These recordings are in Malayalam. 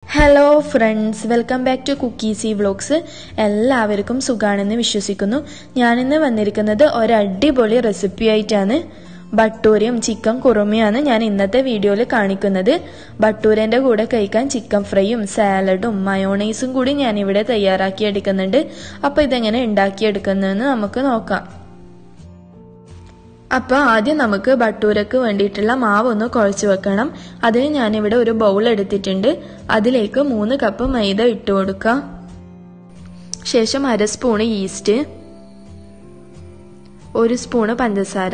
hello friends welcome back to കുക്കീസി വ്ളോഗ്സ് എല്ലാവർക്കും സുഖാണെന്ന് വിശ്വസിക്കുന്നു ഞാനിന്ന് വന്നിരിക്കുന്നത് ഒരു അടിപൊളി റെസിപ്പി ആയിട്ടാണ് ബട്ടൂരയും ചിക്കൻ കുറുമയാണ് ഞാൻ ഇന്നത്തെ വീഡിയോയിൽ കാണിക്കുന്നത് ബട്ടൂരൻ്റെ കൂടെ കഴിക്കാൻ ചിക്കൻ ഫ്രൈയും സാലഡും മയോണൈസും കൂടി ഞാനിവിടെ തയ്യാറാക്കി എടുക്കുന്നുണ്ട് അപ്പോൾ ഇതെങ്ങനെ ഉണ്ടാക്കിയെടുക്കുന്നതെന്ന് നമുക്ക് നോക്കാം അപ്പോൾ ആദ്യം നമുക്ക് ബട്ടൂരക്ക് വേണ്ടിയിട്ടുള്ള മാവ് ഒന്ന് കുഴച്ച് വെക്കണം അതിന് ഞാനിവിടെ ഒരു ബൗൾ എടുത്തിട്ടുണ്ട് അതിലേക്ക് മൂന്ന് കപ്പ് മൈദ ഇട്ട് കൊടുക്കാം ശേഷം അര സ്പൂണ് ഈസ്റ്റ് ഒരു സ്പൂണ് പഞ്ചസാര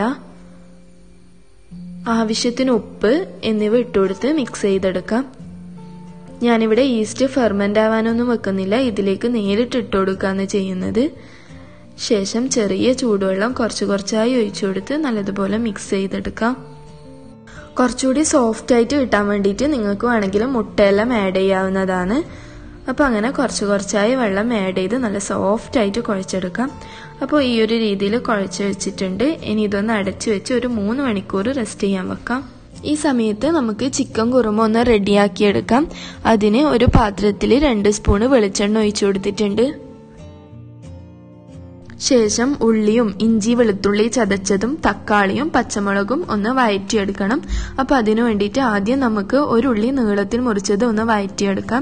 ആവശ്യത്തിന് ഉപ്പ് എന്നിവ ഇട്ടുകൊടുത്ത് മിക്സ് ചെയ്തെടുക്കാം ഞാനിവിടെ ഈസ്റ്റ് ഫെർമെൻ്റ് ആവാനൊന്നും വെക്കുന്നില്ല ഇതിലേക്ക് നേരിട്ട് ഇട്ട് കൊടുക്കുകയാണ് ചെയ്യുന്നത് ശേഷം ചെറിയ ചൂടുവെള്ളം കുറച്ച് കുറച്ചായി ഒഴിച്ചു കൊടുത്ത് നല്ലതുപോലെ മിക്സ് ചെയ്തെടുക്കാം കുറച്ചുകൂടി സോഫ്റ്റ് ആയിട്ട് കിട്ടാൻ വേണ്ടിയിട്ട് നിങ്ങൾക്ക് വേണമെങ്കിൽ മുട്ടയെല്ലാം ആഡ് ചെയ്യാവുന്നതാണ് അപ്പോൾ അങ്ങനെ കുറച്ച് കുറച്ചായി വെള്ളം ആഡ് ചെയ്ത് നല്ല സോഫ്റ്റ് ആയിട്ട് കുഴച്ചെടുക്കാം അപ്പോൾ ഈ ഒരു രീതിയിൽ കുഴച്ച് വെച്ചിട്ടുണ്ട് ഇനി ഇതൊന്ന് അടച്ചു വെച്ച് ഒരു മൂന്ന് മണിക്കൂർ റെസ്റ്റ് ചെയ്യാൻ വെക്കാം ഈ സമയത്ത് നമുക്ക് ചിക്കൻ കുറുമ ഒന്ന് റെഡിയാക്കി എടുക്കാം അതിന് ഒരു പാത്രത്തിൽ രണ്ട് സ്പൂണ് വെളിച്ചെണ്ണ ഒഴിച്ചു കൊടുത്തിട്ടുണ്ട് ശേഷം ഉള്ളിയും ഇഞ്ചി വെളുത്തുള്ളി ചതച്ചതും തക്കാളിയും പച്ചമുളകും ഒന്ന് വഴറ്റിയെടുക്കണം അപ്പോൾ അതിനു വേണ്ടിയിട്ട് ആദ്യം നമുക്ക് ഒരു ഉള്ളി നീളത്തിൽ മുറിച്ചത് ഒന്ന് വഴറ്റിയെടുക്കാം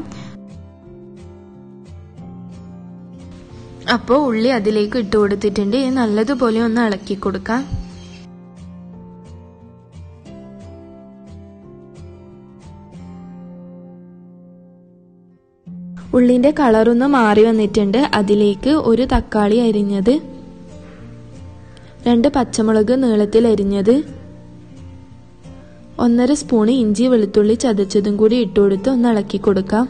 അപ്പോൾ ഉള്ളി അതിലേക്ക് ഇട്ട് കൊടുത്തിട്ടുണ്ട് നല്ലതുപോലെ ഒന്ന് ഇളക്കി കൊടുക്കാം ഉള്ളിന്റെ കളറൊന്ന് മാറി വന്നിട്ടുണ്ട് അതിലേക്ക് ഒരു തക്കാളി അരിഞ്ഞത് രണ്ട് പച്ചമുളക് നീളത്തിൽ അരിഞ്ഞത് ഒന്നര സ്പൂണ് ഇഞ്ചി വെളുത്തുള്ളി ചതച്ചതും കൂടി ഇട്ടുകൊടുത്ത് ഒന്ന് ഇളക്കി കൊടുക്കാം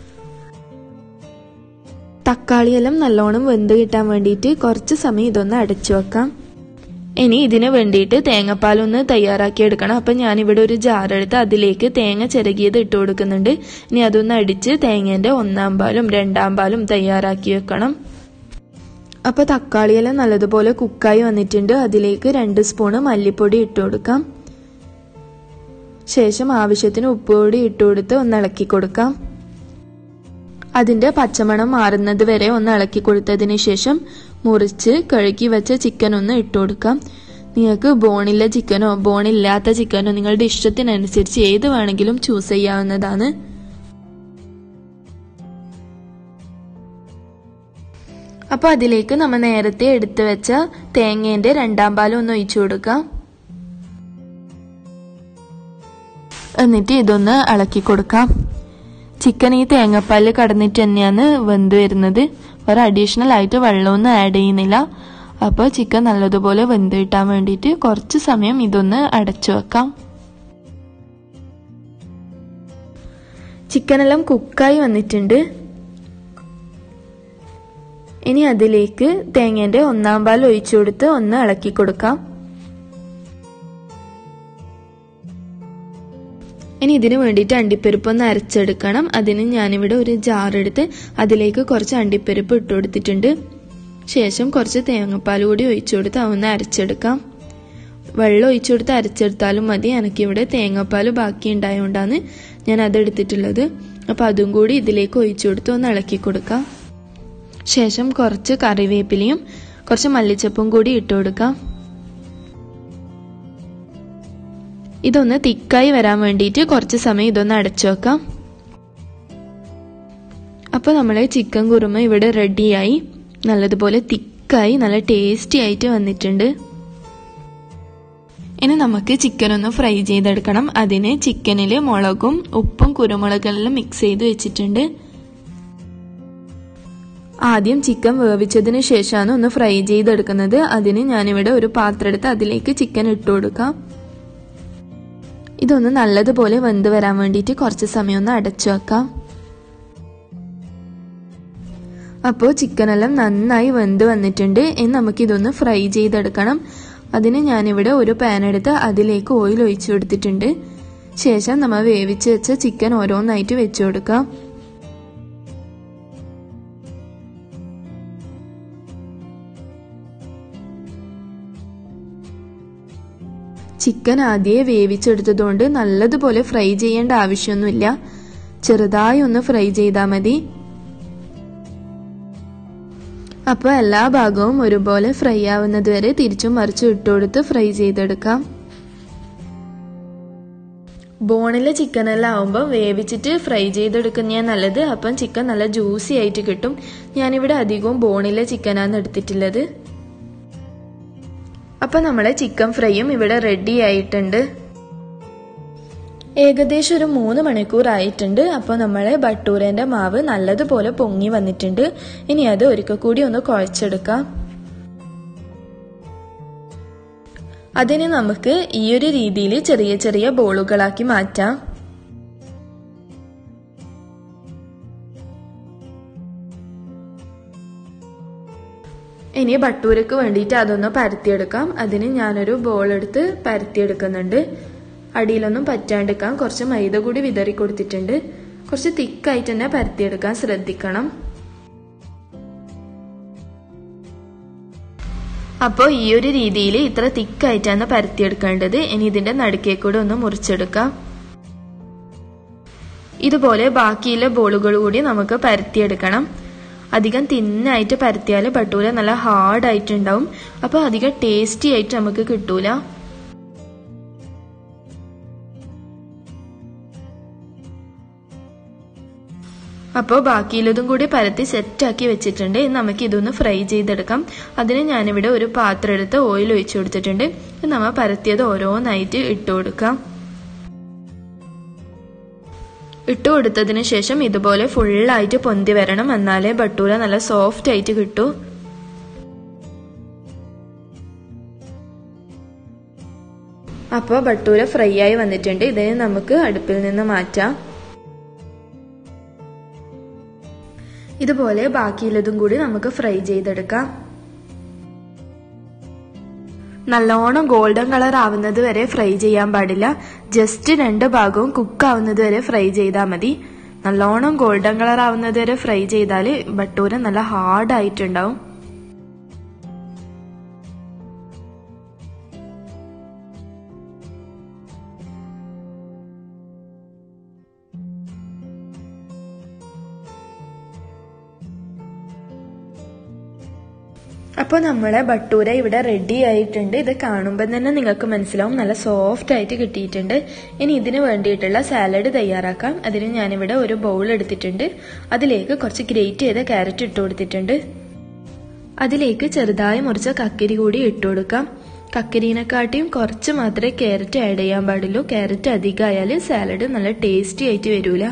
തക്കാളിയെല്ലാം നല്ലോണം വെന്ത് കിട്ടാൻ വേണ്ടിയിട്ട് കുറച്ച് സമയം ഇതൊന്ന് അടച്ചു വെക്കാം ഇനി ഇതിന് വേണ്ടിയിട്ട് തേങ്ങാപ്പാലൊന്ന് തയ്യാറാക്കി എടുക്കണം അപ്പം ഞാനിവിടെ ഒരു ജാറെടുത്ത് അതിലേക്ക് തേങ്ങ ചിരകിയത് ഇട്ട് കൊടുക്കുന്നുണ്ട് ഇനി അതൊന്ന് അടിച്ച് തേങ്ങേൻ്റെ ഒന്നാം പാലും രണ്ടാം പാലും തയ്യാറാക്കി വെക്കണം അപ്പോൾ തക്കാളിയെല്ലാം നല്ലതുപോലെ കുക്കായി വന്നിട്ടുണ്ട് അതിലേക്ക് രണ്ട് സ്പൂണ് മല്ലിപ്പൊടി ഇട്ട് കൊടുക്കാം ശേഷം ആവശ്യത്തിന് ഉപ്പുപൊടി ഇട്ട് കൊടുത്ത് ഒന്ന് ഇളക്കി കൊടുക്കാം അതിൻ്റെ പച്ചമണം മാറുന്നത് വരെ ഒന്ന് ഇളക്കി കൊടുത്തതിന് ശേഷം മുറിച്ച് കഴുകി വെച്ച ചിക്കൻ ഒന്ന് ഇട്ട് കൊടുക്കാം നിങ്ങൾക്ക് ബോണില്ല ചിക്കനോ ബോണില്ലാത്ത ചിക്കനോ നിങ്ങളുടെ ഇഷ്ടത്തിനനുസരിച്ച് ഏത് വേണമെങ്കിലും ചൂസ് ചെയ്യാവുന്നതാണ് അപ്പോൾ അതിലേക്ക് നമ്മൾ നേരത്തെ എടുത്തു വെച്ച തേങ്ങേൻ്റെ രണ്ടാം പാലം ഒന്ന് ഒഴിച്ചു കൊടുക്കാം എന്നിട്ട് ഇതൊന്ന് ഇളക്കി കൊടുക്കാം ചിക്കൻ ഈ തേങ്ങാപ്പാലിൽ കടന്നിട്ട് തന്നെയാണ് വെന്ത് വരുന്നത് ഒരു അഡീഷണൽ ആയിട്ട് വെള്ളമൊന്നും ആഡ് ചെയ്യുന്നില്ല അപ്പോൾ ചിക്കൻ നല്ലതുപോലെ വെന്ത് കിട്ടാൻ വേണ്ടിയിട്ട് കുറച്ച് സമയം ഇതൊന്ന് അടച്ചു വെക്കാം ചിക്കനെല്ലാം കുക്കായി വന്നിട്ടുണ്ട് ഇനി അതിലേക്ക് തേങ്ങേൻ്റെ ഒന്നാം പാൽ ഒഴിച്ചു കൊടുത്ത് ഒന്ന് ഇളക്കി കൊടുക്കാം ഇനി ഇതിന് വേണ്ടിയിട്ട് അണ്ടിപ്പരിപ്പ് ഒന്ന് അരച്ചെടുക്കണം അതിന് ഞാനിവിടെ ഒരു ജാറെടുത്ത് അതിലേക്ക് കുറച്ച് അണ്ടിപ്പരിപ്പ് ഇട്ട് കൊടുത്തിട്ടുണ്ട് ശേഷം കുറച്ച് തേങ്ങാപ്പാൽ കൂടി ഒഴിച്ചു കൊടുത്ത് അതൊന്ന് അരച്ചെടുക്കാം വെള്ളം ഒഴിച്ചു കൊടുത്ത് അരച്ചെടുത്താലും മതി എനിക്കിവിടെ തേങ്ങാപ്പാൽ ബാക്കി ഉണ്ടായതുകൊണ്ടാണ് ഞാൻ അതെടുത്തിട്ടുള്ളത് അപ്പോൾ അതും കൂടി ഇതിലേക്ക് ഒഴിച്ചു കൊടുത്ത് ഒന്ന് ഇളക്കി കൊടുക്കാം ശേഷം കുറച്ച് കറിവേപ്പിലയും കുറച്ച് മല്ലിച്ചപ്പും കൂടി ഇട്ട് കൊടുക്കാം ഇതൊന്ന് തിക്കായി വരാൻ വേണ്ടിയിട്ട് കുറച്ച് സമയം ഇതൊന്ന് അടച്ചു വെക്കാം അപ്പോൾ നമ്മൾ ചിക്കൻ കുറുമ ഇവിടെ റെഡിയായി നല്ലതുപോലെ തിക്കായി നല്ല ടേസ്റ്റി ആയിട്ട് വന്നിട്ടുണ്ട് ഇനി നമുക്ക് ചിക്കൻ ഒന്ന് ഫ്രൈ ചെയ്തെടുക്കണം അതിന് ചിക്കനിൽ മുളകും ഉപ്പും കുരുമുളകെല്ലാം മിക്സ് ചെയ്ത് വെച്ചിട്ടുണ്ട് ആദ്യം ചിക്കൻ വേവിച്ചതിന് ശേഷമാണ് ഒന്ന് ഫ്രൈ ചെയ്തെടുക്കുന്നത് അതിന് ഞാനിവിടെ ഒരു പാത്രം എടുത്ത് അതിലേക്ക് ചിക്കൻ ഇട്ട് കൊടുക്കാം ഇതൊന്ന് നല്ലതുപോലെ വെന്ത് വരാൻ വേണ്ടിയിട്ട് കുറച്ച് സമയം ഒന്ന് അടച്ചു വെക്കാം അപ്പോൾ ചിക്കനെല്ലാം നന്നായി വെന്ത് വന്നിട്ടുണ്ട് ഇനി നമുക്കിതൊന്ന് ഫ്രൈ ചെയ്തെടുക്കണം അതിന് ഞാനിവിടെ ഒരു പാൻ എടുത്ത് അതിലേക്ക് ഓയിൽ ഒഴിച്ചു കൊടുത്തിട്ടുണ്ട് ശേഷം നമ്മൾ വേവിച്ച് വെച്ച ചിക്കൻ ഓരോന്നായിട്ട് വെച്ചു കൊടുക്കാം ചിക്കൻ ആദ്യമേ വേവിച്ചെടുത്തതുകൊണ്ട് നല്ലതുപോലെ ഫ്രൈ ചെയ്യേണ്ട ആവശ്യമൊന്നുമില്ല ചെറുതായി ഒന്ന് ഫ്രൈ ചെയ്താൽ മതി അപ്പോൾ എല്ലാ ഭാഗവും ഒരുപോലെ ഫ്രൈ ആവുന്നത് വരെ തിരിച്ചും മറിച്ചും ഇട്ടുകൊടുത്ത് ഫ്രൈ ചെയ്തെടുക്കാം ബോണിലെ ചിക്കൻ എല്ലാം ആവുമ്പോൾ വേവിച്ചിട്ട് ഫ്രൈ ചെയ്തെടുക്കുന്നതാണ് നല്ലത് അപ്പം ചിക്കൻ നല്ല ജ്യൂസി ആയിട്ട് കിട്ടും ഞാനിവിടെ അധികവും ബോണിലെ ചിക്കനാണ് എടുത്തിട്ടുള്ളത് അപ്പം നമ്മളെ ചിക്കൻ ഫ്രൈയും ഇവിടെ റെഡി ആയിട്ടുണ്ട് ഏകദേശം ഒരു മൂന്ന് മണിക്കൂർ ആയിട്ടുണ്ട് അപ്പോൾ നമ്മളെ ബട്ടൂരേൻ്റെ മാവ് നല്ലതുപോലെ പൊങ്ങി വന്നിട്ടുണ്ട് ഇനി അത് ഒരിക്കൽ കൂടി ഒന്ന് കുഴച്ചെടുക്കാം അതിന് നമുക്ക് ഈ ഒരു രീതിയിൽ ചെറിയ ചെറിയ ബോളുകളാക്കി മാറ്റാം ഇനി ബട്ടൂരക്ക് വേണ്ടിയിട്ട് അതൊന്ന് പരത്തിയെടുക്കാം അതിന് ഞാനൊരു ബോൾ എടുത്ത് പരത്തിയെടുക്കുന്നുണ്ട് അടിയിലൊന്നും പറ്റാണ്ടിരിക്കാൻ കുറച്ച് മൈദ കൂടി വിതറി കൊടുത്തിട്ടുണ്ട് കുറച്ച് തിക്കായിട്ട് തന്നെ പരത്തിയെടുക്കാൻ ശ്രദ്ധിക്കണം അപ്പോൾ ഈ ഒരു രീതിയിൽ ഇത്ര തിക്കായിട്ടാണ് പരത്തിയെടുക്കേണ്ടത് ഇനി ഇതിന്റെ നടുക്കേ കൂടെ ഒന്ന് മുറിച്ചെടുക്കാം ഇതുപോലെ ബാക്കിയുള്ള ബോളുകൾ കൂടി നമുക്ക് പരത്തിയെടുക്കണം അധികം തിന്നായിട്ട് പരത്തിയാൽ ബട്ടൂര നല്ല ഹാർഡായിട്ടുണ്ടാവും അപ്പോൾ അധികം ടേസ്റ്റി ആയിട്ട് നമുക്ക് കിട്ടൂല അപ്പോൾ ബാക്കിയുള്ളതും കൂടി പരത്തി സെറ്റാക്കി വെച്ചിട്ടുണ്ട് നമുക്ക് ഇതൊന്ന് ഫ്രൈ ചെയ്തെടുക്കാം അതിന് ഞാനിവിടെ ഒരു പാത്രം എടുത്ത് ഓയിൽ ഒഴിച്ചു കൊടുത്തിട്ടുണ്ട് നമ്മൾ പരത്തിയത് ഓരോന്നായിട്ട് ഇട്ട് കൊടുക്കാം ഇട്ട് കൊടുത്തതിന് ശേഷം ഇതുപോലെ ഫുള്ളായിട്ട് പൊന്തി വരണം എന്നാലേ ബട്ടൂര നല്ല സോഫ്റ്റ് ആയിട്ട് കിട്ടൂ അപ്പോൾ ബട്ടൂര ഫ്രൈ ആയി വന്നിട്ടുണ്ട് ഇതിനെ നമുക്ക് അടുപ്പിൽ നിന്ന് മാറ്റാം ഇതുപോലെ ബാക്കിയുള്ളതും കൂടി നമുക്ക് ഫ്രൈ ചെയ്തെടുക്കാം നല്ലോണം ഗോൾഡൻ കളർ ആവുന്നത് വരെ ഫ്രൈ ചെയ്യാൻ പാടില്ല ജസ്റ്റ് രണ്ട് ഭാഗവും കുക്ക് ആവുന്നത് വരെ ഫ്രൈ ചെയ്താൽ മതി നല്ലോണം ഗോൾഡൻ കളർ ആവുന്നത് വരെ ഫ്രൈ ചെയ്താൽ ബട്ടൂര നല്ല ഹാർഡ് ആയിട്ടുണ്ടാവും അപ്പോൾ നമ്മളെ ബട്ടൂര ഇവിടെ റെഡി ആയിട്ടുണ്ട് ഇത് കാണുമ്പോൾ തന്നെ നിങ്ങൾക്ക് മനസ്സിലാവും നല്ല സോഫ്റ്റ് ആയിട്ട് കിട്ടിയിട്ടുണ്ട് ഇനി ഇതിന് വേണ്ടിയിട്ടുള്ള സാലഡ് തയ്യാറാക്കാം അതിന് ഞാനിവിടെ ഒരു ബൗൾ എടുത്തിട്ടുണ്ട് അതിലേക്ക് കുറച്ച് ഗ്രേറ്റ് ചെയ്ത ക്യാരറ്റ് ഇട്ട് കൊടുത്തിട്ടുണ്ട് അതിലേക്ക് ചെറുതായി മുറിച്ച കക്കിരി കൂടി ഇട്ട് കൊടുക്കാം കക്കരിനെക്കാട്ടിയും കുറച്ച് മാത്രമേ ക്യാരറ്റ് ആഡ് ചെയ്യാൻ പാടുള്ളൂ ക്യാരറ്റ് അധികമായാൽ സാലഡ് നല്ല ടേസ്റ്റി ആയിട്ട് വരൂല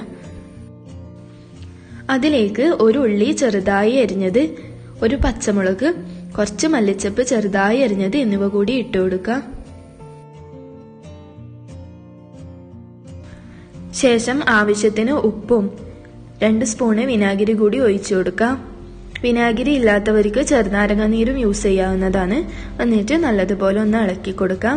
അതിലേക്ക് ഒരു ഉള്ളി ചെറുതായി എരിഞ്ഞത് ഒരു പച്ചമുളക് കുറച്ച് മല്ലിച്ചപ്പ് ചെറുതായി അരിഞ്ഞത് എന്നിവ കൂടി ഇട്ട് കൊടുക്കുക ശേഷം ആവശ്യത്തിന് ഉപ്പും രണ്ട് സ്പൂണ് വിനാഗിരി കൂടി ഒഴിച്ചു കൊടുക്കാം വിനാഗിരി ഇല്ലാത്തവർക്ക് ചെറുനാരങ്ങ നീരും യൂസ് ചെയ്യാവുന്നതാണ് എന്നിട്ട് നല്ലതുപോലെ ഒന്ന് ഇളക്കി കൊടുക്കാം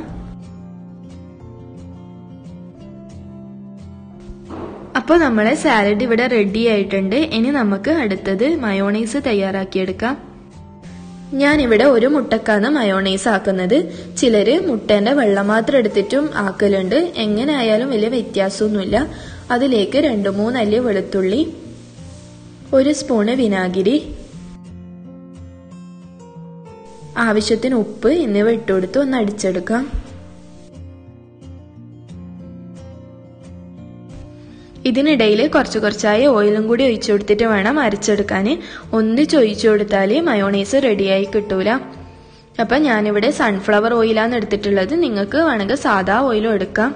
അപ്പോൾ നമ്മളെ സാലഡ് ഇവിടെ റെഡി ആയിട്ടുണ്ട് ഇനി നമുക്ക് അടുത്തത് മയോണൈസ് തയ്യാറാക്കിയെടുക്കാം ഞാനിവിടെ ഒരു മുട്ടക്കാണ് മയോണൈസ് ആക്കുന്നത് ചിലര് മുട്ടേന്റെ വെള്ളം മാത്രം എടുത്തിട്ടും ആക്കലുണ്ട് എങ്ങനെ ആയാലും വലിയ വ്യത്യാസമൊന്നുമില്ല അതിലേക്ക് രണ്ട് മൂന്നല്ലി വെളുത്തുള്ളി ഒരു സ്പൂണ് വിനാഗിരി ആവശ്യത്തിന് ഉപ്പ് എന്നിവ ഇട്ടുകൊടുത്ത് ഒന്ന് അടിച്ചെടുക്കാം ഇതിനിടയിൽ കുറച്ച് കുറച്ചായി ഓയിലും കൂടി ഒഴിച്ചു കൊടുത്തിട്ട് വേണം അരച്ചെടുക്കാൻ ഒന്നിച്ച് ഒഴിച്ചു കൊടുത്താൽ മയോണൈസ് റെഡിയായി കിട്ടൂല അപ്പം ഞാനിവിടെ സൺഫ്ലവർ ഓയിലാണ് എടുത്തിട്ടുള്ളത് നിങ്ങൾക്ക് വേണമെങ്കിൽ സാധാ ഓയിലും എടുക്കാം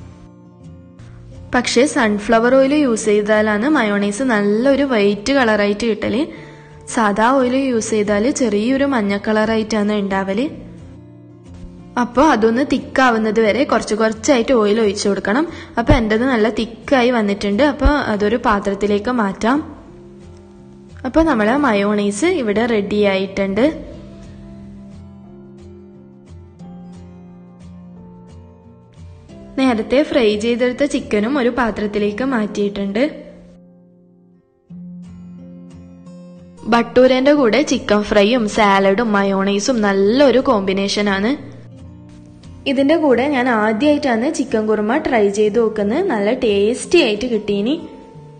പക്ഷേ സൺഫ്ലവർ ഓയിൽ യൂസ് ചെയ്താലാണ് മയോണൈസ് നല്ലൊരു വൈറ്റ് കളറായിട്ട് കിട്ടല് സാധാ ഓയിൽ യൂസ് ചെയ്താൽ ചെറിയൊരു മഞ്ഞ കളറായിട്ടാണ് ഉണ്ടാവല് അപ്പോൾ അതൊന്ന് തിക്കാവുന്നത് വരെ കുറച്ച് കുറച്ചായിട്ട് ഓയിൽ ഒഴിച്ചു കൊടുക്കണം അപ്പോൾ എൻ്റെത് നല്ല തിക്കായി വന്നിട്ടുണ്ട് അപ്പോൾ അതൊരു പാത്രത്തിലേക്ക് മാറ്റാം അപ്പോൾ നമ്മളെ മയോണൈസ് ഇവിടെ റെഡി ആയിട്ടുണ്ട് നേരത്തെ ഫ്രൈ ചെയ്തെടുത്ത ചിക്കനും ഒരു പാത്രത്തിലേക്ക് മാറ്റിയിട്ടുണ്ട് ബട്ടൂരന്റെ കൂടെ ചിക്കൻ ഫ്രൈയും സാലഡും മയോണൈസും നല്ലൊരു കോമ്പിനേഷനാണ് ഇതിന്റെ കൂടെ ഞാൻ ആദ്യമായിട്ടാണ് ചിക്കൻ കുറുമ ട്രൈ ചെയ്ത് നോക്കുന്നത് നല്ല ടേസ്റ്റി ആയിട്ട് കിട്ടീനി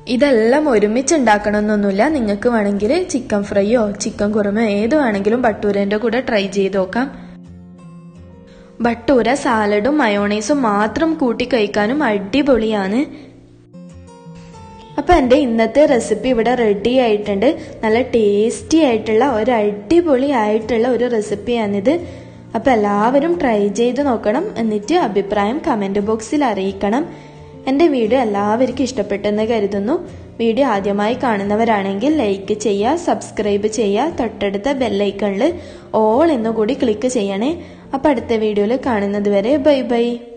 ഇതെല്ലാം ഒരുമിച്ച് ഉണ്ടാക്കണമെന്നൊന്നുമില്ല നിങ്ങൾക്ക് വേണമെങ്കിൽ ചിക്കൻ ഫ്രൈയോ ചിക്കൻ കുറുമയോ ഏത് വേണമെങ്കിലും ബട്ടൂരൻ്റെ കൂടെ ട്രൈ ചെയ്ത് നോക്കാം ബട്ടൂര സാലഡും മയോണൈസും മാത്രം കൂട്ടി കഴിക്കാനും അടിപൊളിയാണ് അപ്പം എൻ്റെ ഇന്നത്തെ റെസിപ്പി ഇവിടെ റെഡി ആയിട്ടുണ്ട് നല്ല ടേസ്റ്റി ആയിട്ടുള്ള ഒരു അടിപൊളി ആയിട്ടുള്ള ഒരു റെസിപ്പിയാണിത് അപ്പം എല്ലാവരും ട്രൈ ചെയ്ത് നോക്കണം എന്നിട്ട് അഭിപ്രായം കമൻറ്റ് ബോക്സിൽ അറിയിക്കണം എൻ്റെ വീഡിയോ എല്ലാവർക്കും ഇഷ്ടപ്പെട്ടെന്ന് കരുതുന്നു വീഡിയോ ആദ്യമായി കാണുന്നവരാണെങ്കിൽ ലൈക്ക് ചെയ്യുക സബ്സ്ക്രൈബ് ചെയ്യുക തൊട്ടടുത്ത ബെല്ലൈക്കണിൽ ഓൾ എന്നുകൂടി ക്ലിക്ക് ചെയ്യണേ അപ്പം അടുത്ത വീഡിയോയിൽ കാണുന്നത് വരെ ബൈ ബൈ